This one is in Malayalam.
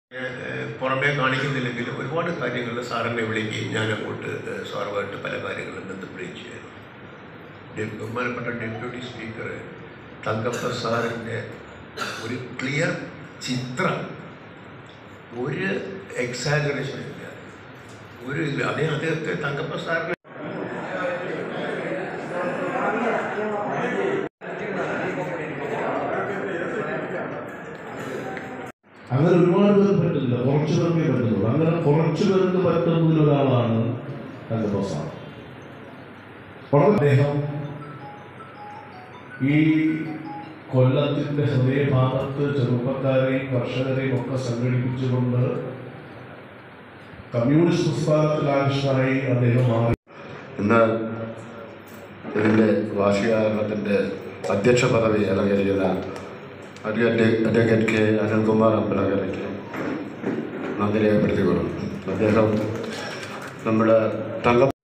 ഏഹ് പുറമേ കാണിക്കുന്നില്ലെങ്കിലും ഒരുപാട് കാര്യങ്ങൾ സാറിനെ വിളിക്കുകയും ഞാൻ അങ്ങോട്ട് ഏഹ് സാറുമായിട്ട് പല കാര്യങ്ങളും ബന്ധപ്പെടുകയും ചെയ്യുന്നു ഡെ- ബഹുമാനപ്പെട്ട ഡെപ്യൂട്ടി സ്പീക്കർ തങ്കപ്പ സാറിൻ്റെ ഒരു ക്ലിയർ ചിത്രം ഒരു എക്സാജറേഷൻ ഇല്ല ഒരു ഇല്ല അതേ അദ്ദേഹത്തെ തങ്കപ്പ സാറിന് അങ്ങനെ ഒരുപാട് പേർ പറ്റില്ല കുറച്ച് പേർക്കേ പറ്റുന്നുള്ളൂ അങ്ങനെ കുറച്ച് പേർക്ക് പറ്റുന്നതിൽ ഒരാളാണ് തങ്കപ്രസാദ് വളരെ അദ്ദേഹം ഈ കൊല്ലത്തിന്റെ ഹൃദയഭാഗത്ത് ചെറുപ്പക്കാരെയും കർഷകരെയും ഒക്കെ സംഘടിപ്പിച്ചുകൊണ്ട് കമ്മ്യൂണിസ്റ്റ് പ്രസ്ഥാനത്തിലാകൃഷ്ടനായി അദ്ദേഹം മാറി ഇന്ന് ഇതിൻ്റെ വാർഷികാരണത്തിൻ്റെ അധ്യക്ഷ പദവി അലങ്കരിക്കുന്ന അഡ്വക്കേറ്റ് അഡ്വക്കേറ്റ് കെ അനിൽകുമാർ അമ്പലകരയ്ക്ക് നന്ദി രേഖപ്പെടുത്തിക്കൊള്ളും അദ്ദേഹം നമ്മുടെ തങ്ക